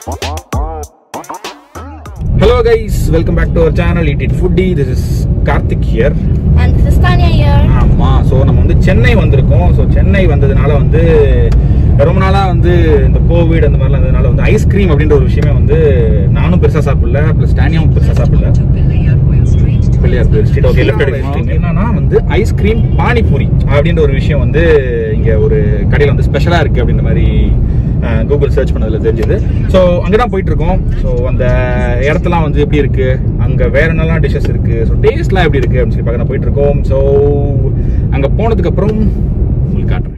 Hello guys welcome back to our channel it it foodie this is Karthik here And this is Tanya here. ஆமா so நம்ம வந்து சென்னை வந்திருக்கோம் so Chennai வந்ததுனால வந்து ரொம்ப நாளா வந்து இந்த கோவிட் அந்த மாதிரிலாம் இருந்ததுனால வந்து ஐஸ்கிரீம் அப்படின்ற ஒரு விஷயமே வந்து நானும் பெருசா சாப்பிடல ப்ளஸ் டானியாவும் பெருசா சாப்பிடல பிள்ளையார் கோயில் ஸ்ட்ரீட் ஓகே லெஃப்ட் எடுக்கிறீங்க என்னன்னா வந்து ஐஸ்கிரீம் பானிபூரி அப்படின்ற ஒரு விஷயம் வந்து இங்க ஒரு கடையில் வந்து ஸ்பெஷலா இருக்கு அப்படின்ற மாதிரி கூகுள் சர்ச் பண்ணதுல தெரிஞ்சது ஸோ அங்கே தான் போயிட்டு இருக்கோம் ஸோ அந்த இடத்தெல்லாம் வந்து எப்படி இருக்கு அங்க வேற என்னெல்லாம் டிஷ்ஷஸ் இருக்கு ஸோ டேஸ்ட்லாம் எப்படி இருக்கு அப்படின்னு சொல்லி பார்க்க நான் போயிட்டு இருக்கோம் ஸோ அங்க போனதுக்கு அப்புறம் உங்களுக்கு காட்டுறேன்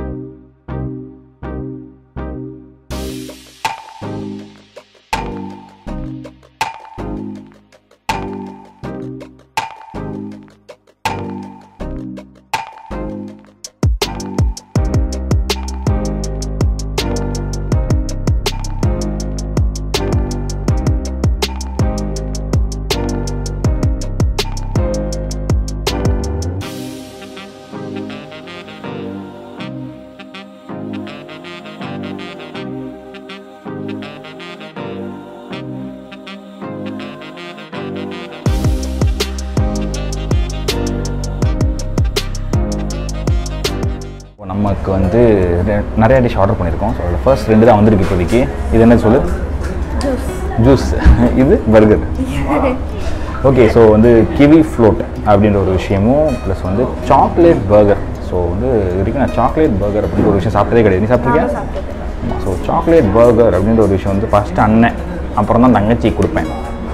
இப்போ நமக்கு வந்து ரெ- நிறைய டிஷ் ஆர்டர் பண்ணியிருக்கோம் ஸோ அதில் ஃபர்ஸ்ட் ரெண்டு தான் வந்திருக்கு இப்போதைக்கு இது என்ன சொல்லு ஜூஸ் இது பர்கர் ஓகே ஸோ வந்து கிவி ஃப்ளோட் அப்படின்ற ஒரு விஷயமும் ப்ளஸ் வந்து சாக்லேட் பர்கர் ஸோ வந்து இது வரைக்கும் நான் சாக்லேட் பர்கர் அப்படின்ற ஒரு விஷயம் சாப்பிட்டதே கிடையாது நீ சாப்பிட்ருக்கியா ஸோ சாக்லேட் பர்கர் அப்படின்ற ஒரு விஷயம் வந்து ஃபஸ்ட்டு அண்ணன் அப்புறம் தான் தங்கச்சி கொடுப்பேன்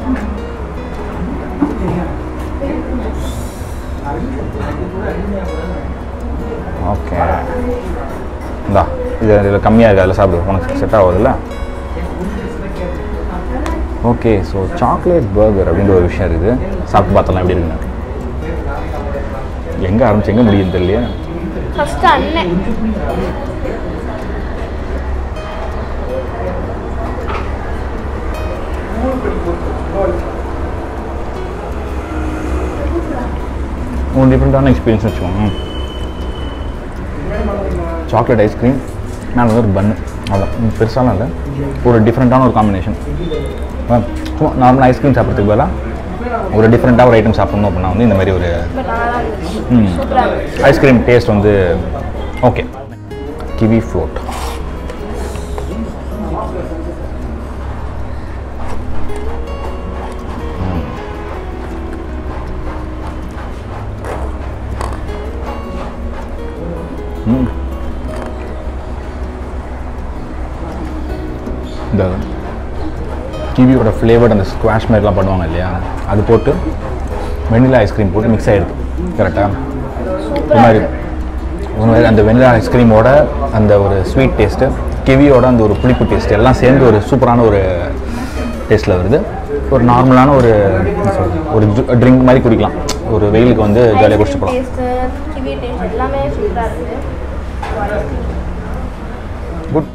ஓகே இந்தா இது இதில் கம்மியாக இருக்குது அதில் சாப்பிடு உனக்கு செட் ஆகுதுல்ல ஓகே ஸோ சாக்லேட் பர்கர் அப்படின்ற ஒரு விஷயம் இருக்குது சாப்பிட்டு பார்த்தலாம் எப்படி இருக்குன்னு எங்கே ஆரம்பிச்சு எங்கே முடியும் தெரியலையே First அண்ணன் ஒரு டிஃப்ரெண்ட்டான எக்ஸ்பீரியன்ஸ் வச்சுக்கோங்க சாக்லேட் ஐஸ்கிரீம் மேலே வந்து ஒரு பன்னு அவ்வளோ பெருசாலாம் இல்லை ஒரு டிஃப்ரெண்ட்டான ஒரு காம்பினேஷன் சும்மா நார்மல் ஐஸ்கிரீம் சாப்பிட்றதுக்கு பதிலாக ஒரு டிஃப்ரெண்ட்டாக ஒரு ஐட்டம் சாப்பிட்ணும் அப்படின்னா வந்து இந்த மாதிரி ஒரு பட் நல்லா தான் இருந்துச்சு ம் சூப்பராக இருந்துச்சு ஐஸ்கிரீம் டேஸ்ட் வந்து ஓகே கிவி ஃப்ளோட் இந்த கிவியோட ஃப்ளேவர்ட் அந்த ஸ்குவாஷ் மாதிரிலாம் பண்ணுவாங்க இல்லையா அது போட்டு வெண்ணிலா ஐஸ்கிரீம் போட்டு மிக்ஸ் ஆகிடுது கரெக்டாக ஒரு மாதிரி ஒரு மாதிரி அந்த வெண்ணிலா ஐஸ்கிரீமோட அந்த ஒரு ஸ்வீட் டேஸ்ட்டு கிவியோட அந்த ஒரு புளிப்பு டேஸ்ட் எல்லாம் சேர்ந்து ஒரு சூப்பரான ஒரு டேஸ்ட்டில் வருது ஒரு நார்மலான ஒரு என்ன சொல்றது, ஒரு ட்ரிங்க் மாதிரி குடிக்கலாம் ஒரு வெயிலுக்கு வந்து ஜாலியாக குடிச்சு போகலாம் டேஸ்ட்டு கிவி டேஸ்ட் எல்லாமே சூப்பராக இருக்குது குட்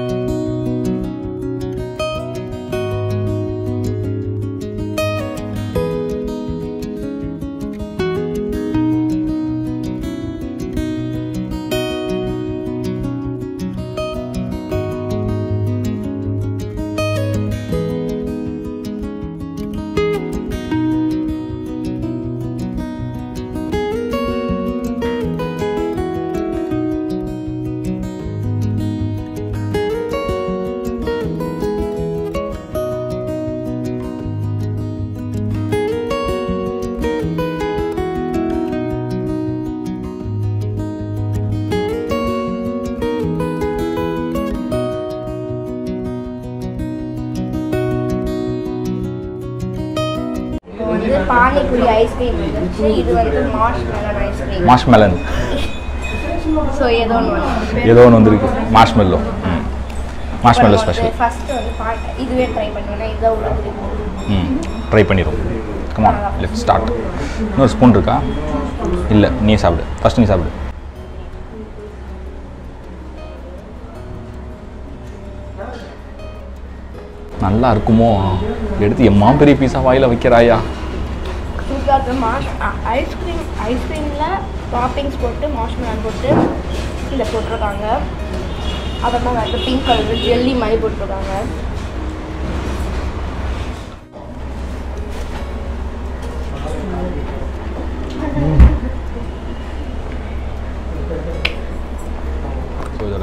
இப்போ வந்து பானிபூரி ஐஸ்கிரீம் வந்துருச்சு இது வந்து musk melon ice cream musk melon so ஏதோ ஒன்று ஏதோ ஒன்று வந்திருக்கு மாஷ் மெல்லோ ம் மாஷ் மெல்லோ ஸ்பெஷல் ஃபர்ஸ்ட் வந்து பா இதுவே ட்ரை பண்ணுவேன் இதை உள்ள பிடிக்கும் ம் ட்ரை பண்ணிடுவோம் கமான் லெட் ஸ்டார்ட் இன்னொரு ஸ்பூன் இருக்கா இல்லை நீ சாப்பிடு ஃபஸ்ட் நீ சாப்பிடு நல்லா இருக்குமோ எடுத்து எம்மா பெரிய பீஸா வாயில் வைக்கிறாயா சூப்பராக இருக்குது மாஷ் ஐஸ்கிரீம் ஐஸ்கிரீமில் டாப்பிங்ஸ் போட்டு மாஷ் மெலன் போட்டு இதில் போட்டிருக்காங்க அப்புறமா வந்து பிங்க் கலர் ஜெல்லி மாதிரி போட்டிருக்காங்க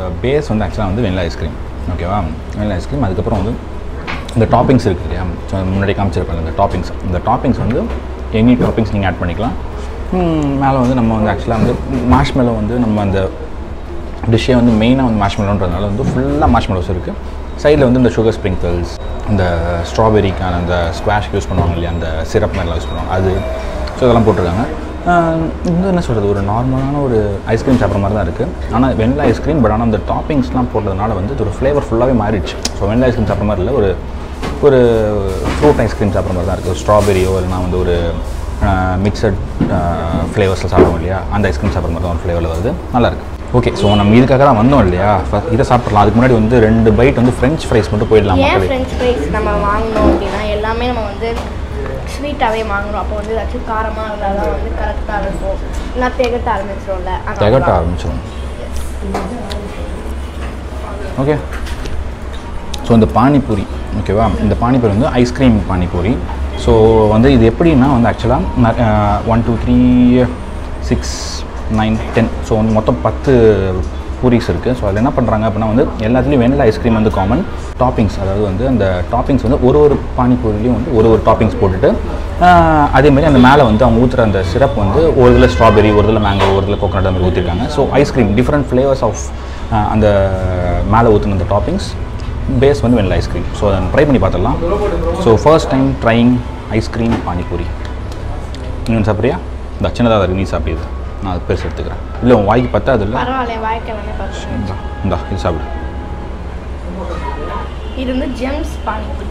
இதோட பேஸ் வந்து ஆக்சுவலாக வந்து வெனிலா ஐஸ்கிரீம் ஓகேவா வெனிலா ஐஸ்கிரீம் அதுக்கப்புறம் வந்து இந்த டாப்பிங்ஸ் இருக்குது இல்லையா ஸோ முன்னாடி காமிச்சிருப்பேன் இந்த டாப்பிங்ஸ் இந்த டாப்பிங்ஸ் வந்து எனி டாப்பிங்ஸ் நீங்கள் ஆட் பண்ணிக்கலாம் மேலே வந்து நம்ம வந்து ஆக்சுவலாக வந்து மாஷ்மெலோ வந்து நம்ம அந்த டிஷ்ஷே வந்து மெயினாக வந்து மாஷ்மெலோன்றதுனால வந்து ஃபுல்லாக மாஷ்மெலோஸ் இருக்குது சைடில் வந்து இந்த சுகர் ஸ்ப்ரிங்கிள்ஸ் இந்த ஸ்ட்ராபெரிக்கான அந்த ஸ்குவாஷ்க்கு யூஸ் பண்ணுவாங்க இல்லையா அந்த சிரப் மாதிரிலாம் யூஸ் பண்ணுவாங்க அது ஸோ இதெல்லாம் போட்டிருக்காங்க ஆஹ் இது வந்து என்ன சொல்கிறது ஒரு நார்மலான ஒரு ஐஸ்கிரீம் சாப்பிட்ற மாதிரி தான் இருக்குது ஆனால் வெண்ணிலா ஐஸ்கிரீம் பட் ஆனால் அந்த டாப்பிங்ஸ்லாம் போட்டதுனால வந்து இது ஒரு ஃப்ளேவர் ஃபுல்லாகவே மாறிடுச்சு ஸோ வெண்ணிலா ஐஸ்கிரீம் சாப்பிட்ற மாதிரி இல்லை ஒரு ஒரு ஃப்ரூட் ஐஸ்கிரீம் சாப்பிட்ற மாதிரி தான் இருக்குது ஸ்ட்ராபெரியோ இல்லைனா வந்து ஒரு மிக்சட் ஃப்ளேவர்ஸில் சாப்பிடுவோம் இல்லையா அந்த ஐஸ்கிரீம் சாப்பிட்ற மாதிரி தான் ஒரு ஃப்ளேவரில் வருது நல்லாயிருக்கு ஓகே ஸோ நம்ம இதுக்காக தான் வந்தோம் இல்லையா first இதை சாப்பிட்றலாம் அதுக்கு முன்னாடி வந்து ரெண்டு பைட் வந்து ஃப்ரெஞ்ச் ஃப்ரைஸ் மட்டும் போயிடலாம் ஏன் மக்களே ஃப்ரெஞ்ச் ஃப்ரைஸ் நம்ம வாங்கினோம் அப்படின்னா எல்லாமே நம்ம வந்து ஸ்வீட்டாகவே வாங்குறோம் அப்போ வந்து ஏதாச்சும் காரமாக இருந்தால் தான் வந்து கரெக்டாக இருக்கும் இல்லை திகட்ட ஆரம்பிச்சிடும்ல அதனால திகட்ட தான். ஆரம்பிச்சிடும் ஓகே ஸோ இந்த பானிபூரி ஓகேவா இந்த பானிபூரி வந்து ஐஸ்கிரீம் பானிபூரி ஸோ வந்து இது எப்படின்னா வந்து ஆக்சுவலாக one two three six nine ten so வந்து மொத்தம் பத்து பூரிஸ் இருக்குது ஸோ அதில் என்ன பண்ணுறாங்க அப்படின்னா வந்து எல்லாத்துலேயும் வெண்ணிலா ஐஸ்கிரீம் வந்து காமன் டாப்பிங்ஸ் அதாவது வந்து அந்த டாப்பிங்ஸ் வந்து ஒரு ஒரு பானிபூரிலையும் வந்து ஒரு ஒரு டாப்பிங்ஸ் போட்டுட்டு ஆஹ், அதேமாதிரி அந்த மேலே வந்து அவங்க ஊற்றுற அந்த சிரப் வந்து ஒரு இதில் ஸ்ட்ராபெரி ஒரு இதில் மேங்கோ ஒரு இதில் கோகனட் அந்த மாதிரி ஊற்றிருக்காங்க so ice cream different flavours of அந்த மேலே ஊற்றின அந்த டாப்பிங்ஸ் பேஸ் வந்து வெண்ணிலா ஐஸ்கிரீம் ஸோ அதை ட்ரை பண்ணி பார்த்துடலாம் so first time trying ice cream panipuri இன்னொன்று சாப்பிட்றியா இந்த சின்னதாக இருக்குது நீ சாப்பிடுது நான் அது பெருசு எடுத்துக்கிறேன் இல்லை உன் வாய்க்கு பார்த்தா அது இல்லை பரவாயில்ல வாய்க்க வேணே பார்த்து இந்தா இந்தா இது சாப்பிடு இது வந்து ஜெம்ஸ் பானிபூரி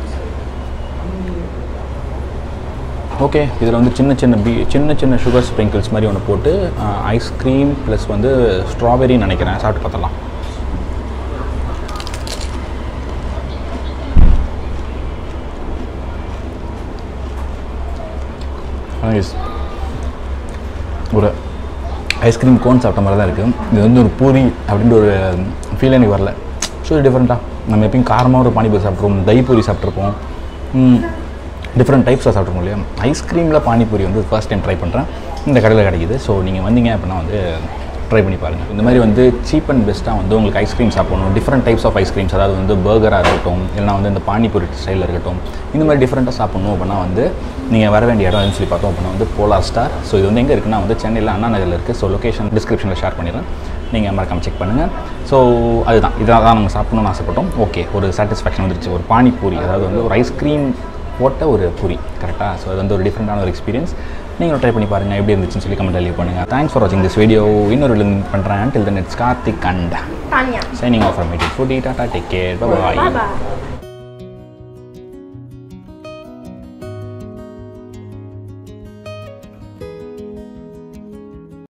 ஓகே இதில் வந்து சின்ன சின்ன பீ சின்ன சின்ன சுகர் ஸ்ப்ரிங்கிள்ஸ் மாதிரி ஒன்று போட்டு ஐஸ்கிரீம் ப்ளஸ் வந்து ஸ்ட்ராபெரின்னு நினைக்கிறேன் சாப்பிட்டு பார்த்தலாம் Nice. ஒரு ஐஸ்கிரீம் கோன் சாப்பிட்ட மாதிரி தான் இருக்குது இது வந்து ஒரு பூரி அப்படின்ற ஒரு ஃபீல் எனக்கு வரல ஸோ இது டிஃப்ரெண்ட்டாக நம்ம எப்பயும் காரமாக ஒரு பானிபூரி சாப்பிட்ருப்போம் தய் பூரி சாப்பிட்ருப்போம் டிஃப்ரெண்ட் டைப்ஸாக சாப்பிட்ருப்போம் இல்லையா ஐஸ்கிரீமில் பானிபூரி வந்து ஃபர்ஸ்ட் டைம் ட்ரை பண்ணுறேன் இந்த கடையில் கிடைக்குது ஸோ நீங்கள் வந்தீங்க அப்படின்னா வந்து ட்ரை பண்ணி பாருங்கள் இந்த மாதிரி வந்து சீப் அண்ட் பெஸ்ட்டாக வந்து உங்களுக்கு ஐஸ்கிரீம் சாப்பிடணும் டிஃப்ரெண்ட் டைப்ஸ் ஆஃப் ஐஸ்கிரீம்ஸ் அதாவது வந்து பர்கராக இருக்கட்டும் இல்லைனா வந்து இந்த பானிபூரி ஸ்டைலில் இருக்கட்டும் இந்த மாதிரி டிஃப்ரெண்ட்டாக சாப்பிடணும் அப்படின்னா வந்து நீங்கள் வர வேண்டிய இடம் எதுன்னு சொல்லி பார்த்தோம் அப்படின்னா வந்து போலார் ஸ்டார் ஸோ இது வந்து எங்கே இருக்குன்னா வந்து சென்னையில் அண்ணா நகரில் இருக்குது ஸோ லொக்கேஷன் டிஸ்கிரிப்ஷனில் ஷேர் பண்ணிடுறேன் நீங்கள் மறக்காம செக் பண்ணுங்கள் ஸோ அதுதான் இதெல்லாம் தான் நாங்கள் சாப்பிடணும்னு ஆசைப்பட்டோம் ஓகே ஒரு சாட்டிஸ்ஃபேக்ஷன் வந்துருச்சு ஒரு பானிபூரி அதாவது வந்து ஒரு ஐஸ்கிரீம் போட்ட ஒரு பூரி கரெக்டாக ஸோ அது வந்து ஒரு டிஃப்ரெண்டான ஒரு எக்ஸ்பீரியன்ஸ் நீங்களும் ட்ரை பண்ணி பாருங்கள் எப்படி இருந்துச்சுன்னு சொல்லி கமெண்ட் லீவ் பண்ணுங்கள் தேங்க்ஸ் ஃபார் வாட்சிங் திஸ் வீடியோ இன்னொரு பண்ணுறேன் till the next Karthik and Taniya signing off from meeting food tata take care bye bye